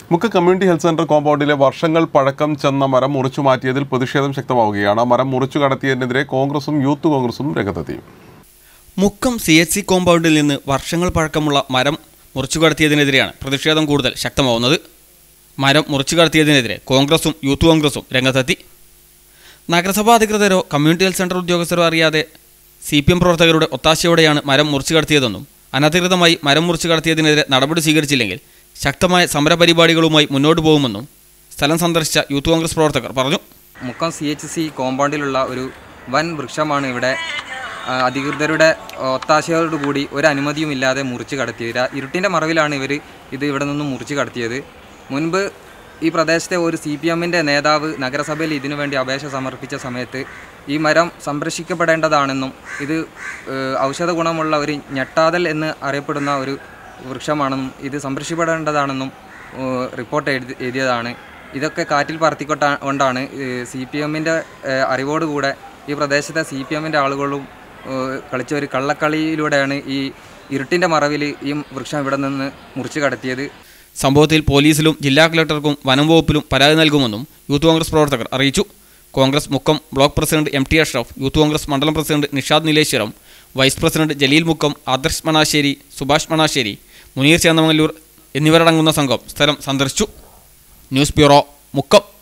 മുക്ക community health centre കോമ്പൗണ്ടിലെ വർഷങ്ങൾ പഴക്കം ചെന്ന മരം മുറിച്ചു മാറ്റിയതിൽ പ്രതിഷേധം ശക്തമാവുകയാണ് മരം മുറിച്ചു കടത്തിയതിനെതിരെ കോൺഗ്രസും യൂത്ത് കോൺഗ്രസും രംഗത്തെത്തി മുക്കം സി എച്ച് സി കോമ്പൗണ്ടിൽ നിന്ന് വർഷങ്ങൾ പഴക്കമുള്ള മരം മുറിച്ചു കടത്തിയതിനെതിരെയാണ് പ്രതിഷേധം കൂടുതൽ ശക്തമാവുന്നത് മരം മുറിച്ചു കടത്തിയതിനെതിരെ കോൺഗ്രസും യൂത്ത് കോൺഗ്രസും രംഗത്തെത്തി നഗരസഭാ അധികൃതരോ കമ്മ്യൂണിറ്റി ഹെൽത്ത് സെന്റർ ഉദ്യോഗസ്ഥരോ അറിയാതെ സി പി എം പ്രവർത്തകരുടെ ഒത്താശയോടെയാണ് മരം മുറിച്ചു കടത്തിയതെന്നും അനധികൃതമായി മരം മുറിച്ചു കടത്തിയതിനെതിരെ നടപടി സ്വീകരിച്ചില്ലെങ്കിൽ ശക്തമായ സമരപരിപാടികളുമായി മുന്നോട്ട് പോകുമെന്നും സ്ഥലം സന്ദർശിച്ച യൂത്ത് കോൺഗ്രസ് പ്രവർത്തകർ പറഞ്ഞു മുക്കം സി എച്ച് സി കോമ്പൗണ്ടിലുള്ള ഒരു വൻ വൃക്ഷമാണ് ഇവിടെ ആ, അധികൃതരുടെ ഒത്താശയോടുകൂടി ഒരു അനുമതിയും ഇല്ലാതെ മുറിച്ച് കടത്തിയത് ര- ഇരുട്ടിൻ്റെ മറവിലാണ് ഇവർ ഇത് ഇവിടെ നിന്നും മുറിച്ച് കടത്തിയത് മുൻപ് ഈ പ്രദേശത്തെ ഒരു സി പി എമ്മിൻ്റെ നേതാവ് നഗരസഭയിൽ ഇതിനു വേണ്ടി അപേക്ഷ സമർപ്പിച്ച സമയത്ത് ഈ മരം സംരക്ഷിക്കപ്പെടേണ്ടതാണെന്നും ഇത് ഏഹ്, ഔഷധ ഗുണമുള്ള ഒരു ഞെട്ടാതൽ എന്ന് അറിയപ്പെടുന്ന ഒരു വൃക്ഷമാണെന്നും ഇത് സംരക്ഷിക്കപ്പെടേണ്ടതാണെന്നും ഏഹ്, റിപ്പോർട്ട് എഴുതി എഴുതിയതാണ് ഇതൊക്കെ കാറ്റിൽ പറത്തിക്കൊട്ട കൊണ്ടാണ് സി പി എമ്മിൻ്റെ അറിവോടുകൂടെ ഈ പ്രദേശത്തെ സി പി എമ്മിൻ്റെ ആളുകളും ഏഹ്, കളിച്ച ഒരു കള്ളക്കളിയിലൂടെയാണ് ഈ ഇരുട്ടിൻ്റെ മറവിൽ ഈ വൃക്ഷം ഇവിടെ നിന്ന് മുറിച്ച് കടത്തിയത് സംഭവത്തിൽ പോലീസിലും ജില്ലാ കളക്ടർക്കും വനം വകുപ്പിലും പരാതി നൽകുമെന്നും യൂത്ത് കോൺഗ്രസ് പ്രവർത്തകർ അറിയിച്ചു Congress Mukkam block president M T Ashraf youth Congress മണ്ഡലം president Nishad Neeleswaram vice president Jaleel Mukkam Adarsh Manassery Subhash Manassery Muneer Chennamangallur എന്നിവരടങ്ങുന്ന സംഘം സ്ഥലം സന്ദർശിച്ചു ന്യൂസ് ബ്യൂറോ മുക്കം